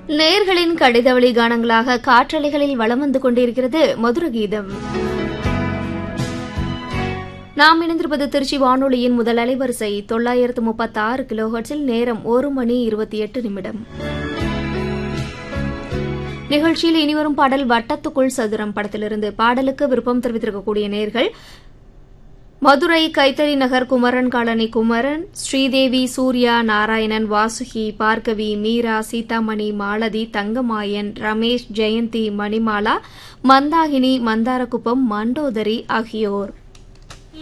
நேர்களின் கடிதவழி கானங்களாக காற்றலைகளில் வலம் வந்து கொண்டிருக்கிறது மதுர கீதம் நாம் இணைந்திருப்பது திருச்சி வானொலியின் முதல் அலைவரிசை தொள்ளாயிரத்து முப்பத்தி ஆறு கிலோஹர்ட்ஸில் நேரம் ஒரு மணி இருபத்தி எட்டு நிமிடம் நிகழ்ச்சியில் இனிவரும் பாடல் வட்டத்துக்குள் சதுரம் படத்திலிருந்து பாடலுக்கு விருப்பம் தெரிவித்திருக்கக்கூடிய நேர்கள் மதுரை கைத்தறி நகர் குமரன் காலனி குமரன் ஸ்ரீதேவி சூர்யா நாராயணன் வாசுகி பார்கவி மீரா சீதாமணி மாலதி தங்கமாயன் ரமேஷ் ஜெயந்தி மணிமாலா மந்தாகினி மந்தாரகுப்பம் மண்டோதரி ஆகியோர்